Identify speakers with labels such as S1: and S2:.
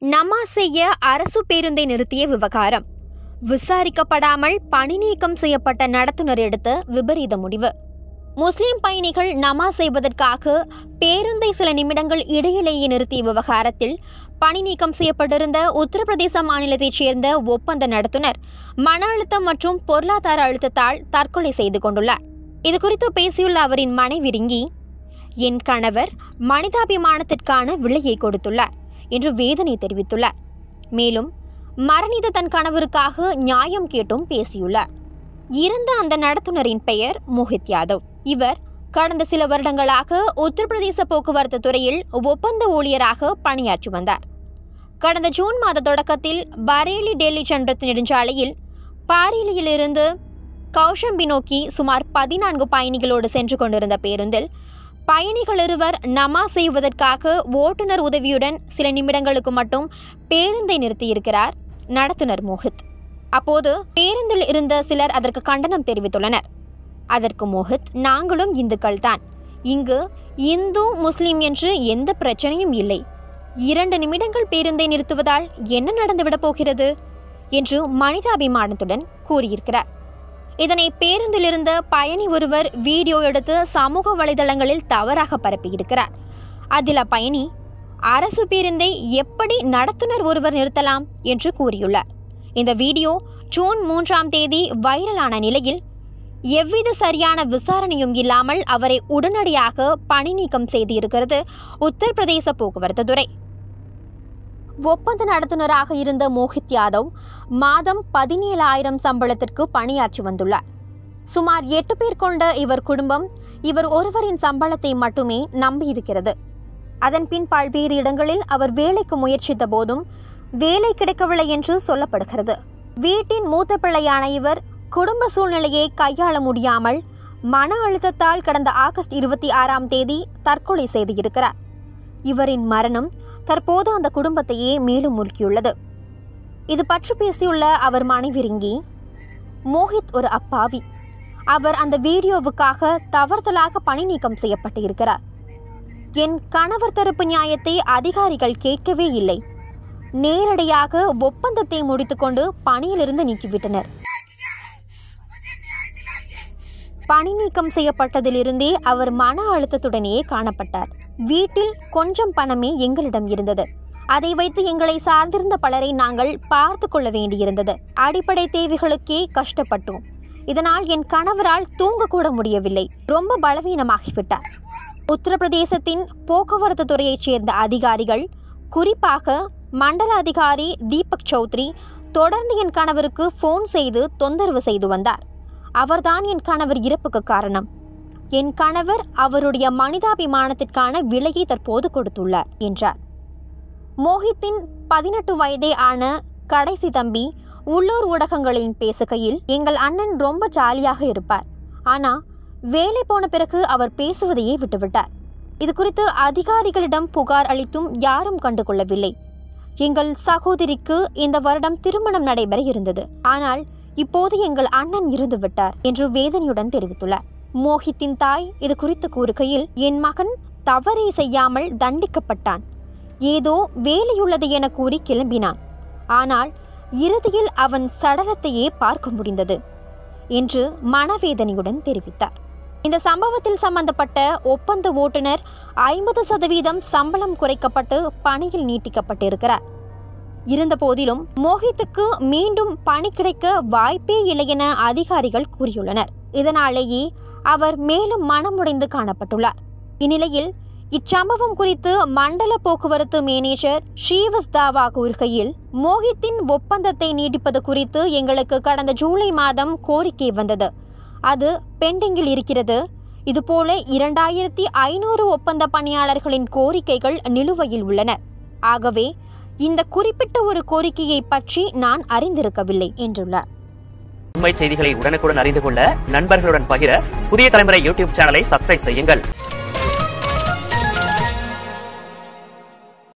S1: நமாஸ் செய்ய அரசு பேருந்தை நிறுத்திய விவகாரம் விசாரிக்கப்படாமல் பணி நீக்கம் செய்யப்பட்ட நடத்துனர் எடுத்த விபரீத முடிவு முஸ்லிம் பயணிகள் நமாஸ் செய்வதற்காக பேருந்தை சில நிமிடங்கள் இடையிலேயே நிறுத்திய விவகாரத்தில் பணி நீக்கம் செய்யப்பட்டிருந்த உத்தரப்பிரதேச மாநிலத்தைச் சேர்ந்த ஒப்பந்த நடத்துனர் மன அழுத்தம் மற்றும் பொருளாதார அழுத்தத்தால் தற்கொலை செய்து கொண்டுள்ளார் இதுகுறித்து பேசியுள்ள அவரின் மனைவிருங்கி என் கணவர் மனிதாபிமானத்திற்கான விலையை கொடுத்துள்ளார் என்று வேதனை தெரிவித்துள்ளார் மேலும் மரணித்த தன் கணவருக்காக நியாயம் கேட்டும் பேசியுள்ளார் இறந்த அந்த நடத்துனரின் பெயர் மோஹித் யாதவ் இவர் கடந்த சில வருடங்களாக உத்தரப்பிரதேச போக்குவரத்து துறையில் ஒப்பந்த ஊழியராக பணியாற்றி வந்தார் கடந்த ஜூன் மாத தொடக்கத்தில் பரேலி டெல்லி சென்ற நெடுஞ்சாலையில் பாரேலியிலிருந்து கௌஷம்பி நோக்கி சுமார் பதினான்கு பயணிகளோடு சென்று கொண்டிருந்த பேருந்தில் பயணிகள் இருவர் நமாஸ் செய்வதற்காக ஓட்டுநர் உதவியுடன் சில நிமிடங்களுக்கு மட்டும் பேருந்தை நிறுத்தியிருக்கிறார் நடத்துனர் மோஹித் அப்போது பேருந்தில் இருந்த சிலர் அதற்கு கண்டனம் தெரிவித்துள்ளனர் அதற்கு மோஹித் நாங்களும் இந்துக்கள் தான் இங்கு இந்து முஸ்லிம் என்று எந்த பிரச்சனையும் இல்லை இரண்டு நிமிடங்கள் பேருந்தை நிறுத்துவதால் என்ன நடந்துவிடப் போகிறது என்று மனிதாபிமானத்துடன் கூறியிருக்கிறார் இதனை பேருந்தில் இருந்த பயணி ஒருவர் வீடியோ எடுத்து சமூக வலைதளங்களில் தவறாக பரப்பியிருக்கிறார் அதில் அப்பயணி அரசு பேருந்தை எப்படி நடத்துனர் ஒருவர் நிறுத்தலாம் என்று கூறியுள்ளார் இந்த வீடியோ ஜூன் மூன்றாம் தேதி வைரலான நிலையில் எவ்வித சரியான விசாரணையும் இல்லாமல் அவரை உடனடியாக பணி நீக்கம் செய்திருக்கிறது உத்தரப்பிரதேச போக்குவரத்து துறை ஒப்பந்த நடத்துனராக இருந்த மோஹித் யாதவ் மாதம் பதினேழாயிரம் சம்பளத்திற்கு பணியாற்றி வந்துள்ளார் சுமார் எட்டு பேர் கொண்ட இவர் குடும்பம் இவர் ஒருவரின் சம்பளத்தை மட்டுமே நம்பியிருக்கிறது அதன்பின் பல்வேறு இடங்களில் அவர் வேலைக்கு முயற்சித்த போதும் வேலை கிடைக்கவில்லை என்று சொல்லப்படுகிறது வீட்டின் மூத்த பிள்ளையான இவர் குடும்ப சூழ்நிலையை கையாள முடியாமல் மன அழுத்தத்தால் கடந்த ஆகஸ்ட் இருபத்தி ஆறாம் தேதி தற்கொலை செய்திருக்கிறார் இவரின் மரணம் தற்போது அந்த குடும்பத்தையே மேலும் முழுக்கியுள்ளது இது பற்றி பேசியுள்ள அவர் மனைவிருங்கி மோஹித் ஒரு அப்பாவி அவர் அந்த வீடியோவுக்காக தவறுதலாக பணி நீக்கம் செய்யப்பட்டு இருக்கிறார் என் கணவர் தரப்பு நியாயத்தை அதிகாரிகள் கேட்கவே இல்லை நேரடியாக ஒப்பந்தத்தை முடித்துக்கொண்டு பணியிலிருந்து நீக்கிவிட்டனர் பணி நீக்கம் செய்யப்பட்டதிலிருந்தே அவர் மன அழுத்தத்துடனேயே காணப்பட்டார் வீட்டில் கொஞ்சம் பணமே எங்களிடம் இருந்தது அதை வைத்து எங்களை சார்ந்திருந்த பலரை நாங்கள் பார்த்து கொள்ள வேண்டியிருந்தது அடிப்படை தேவைகளுக்கே கஷ்டப்பட்டோம் இதனால் என் கணவரால் தூங்க கூட முடியவில்லை ரொம்ப பலவீனமாகிவிட்டார் உத்தரப்பிரதேசத்தின் போக்குவரத்து துறையைச் சேர்ந்த அதிகாரிகள் குறிப்பாக மண்டல அதிகாரி தீபக் சௌத்ரி தொடர்ந்து என் கணவருக்கு ஃபோன் செய்து தொந்தரவு செய்து வந்தார் அவர்தான் என் கணவர் இறப்புக்கு காரணம் என் கணவர் அவருடைய மனிதாபிமானத்திற்கான விலையை தற்போது கொடுத்துள்ளார் என்றார் மோஹித்தின் பதினெட்டு வயதே ஆன கடைசி தம்பி உள்ளூர் ஊடகங்களில் பேசுகையில் எங்கள் அண்ணன் ரொம்ப ஜாலியாக இருப்பார் ஆனா வேலை போன பிறகு அவர் பேசுவதையே விட்டுவிட்டார் இது குறித்து அதிகாரிகளிடம் புகார் அளித்தும் யாரும் கண்டுகொள்ளவில்லை எங்கள் சகோதரிக்கு இந்த வருடம் திருமணம் நடைபெற இருந்தது ஆனால் இப்போது எங்கள் அண்ணன் இருந்து விட்டார் என்று வேதனையுடன் தெரிவித்துள்ளார் மோஹித்தின் தாய் இது குறித்து கூறுகையில் என் மகன் தவறே செய்யாமல் தண்டிக்கப்பட்டான் ஏதோ வேலையுள்ளது என கூறி கிளம்பினான் ஆனால் இறுதியில் அவன் சடலத்தையே பார்க்க முடிந்தது என்று மனவேதனையுடன் தெரிவித்தார் இந்த சம்பவத்தில் சம்பந்தப்பட்ட ஒப்பந்த ஓட்டுநர் ஐம்பது சதவீதம் சம்பளம் குறைக்கப்பட்டு பணியில் நீட்டிக்கப்பட்டிருக்கிறார் இருந்தபோதிலும் மோஹித்துக்கு மீண்டும் பணி கிடைக்க வாய்ப்பே இல்லை என அதிகாரிகள் கூறியுள்ளனர் இதனாலேயே அவர் மேலும் மனமுடைந்து காணப்பட்டுள்ளார் இந்நிலையில் இச்சம்பவம் குறித்து மண்டல போக்குவரத்து மேனேஜர் ஸ்ரீவஸ் தாவா கூறுகையில் மோஹித்தின் ஒப்பந்தத்தை நீட்டிப்பது குறித்து எங்களுக்கு கடந்த ஜூலை மாதம் கோரிக்கை வந்தது அது பெண்டிங்கில் இருக்கிறது இதுபோல இரண்டாயிரத்தி ஐநூறு ஒப்பந்த பணியாளர்களின் கோரிக்கைகள் நிலுவையில் உள்ளன ஆகவே இந்த குறிப்பிட்ட ஒரு கோரிக்கையை பற்றி நான் அறிந்திருக்கவில்லை என்றுள்ளார்
S2: உண்மை செய்திகளை உடனுக்குடன் அறிந்து கொள்ள நண்பர்களுடன் பகிர புதிய தலைமுறை யூடியூப் சேனலை சப்ஸ்கிரைப் செய்யுங்கள்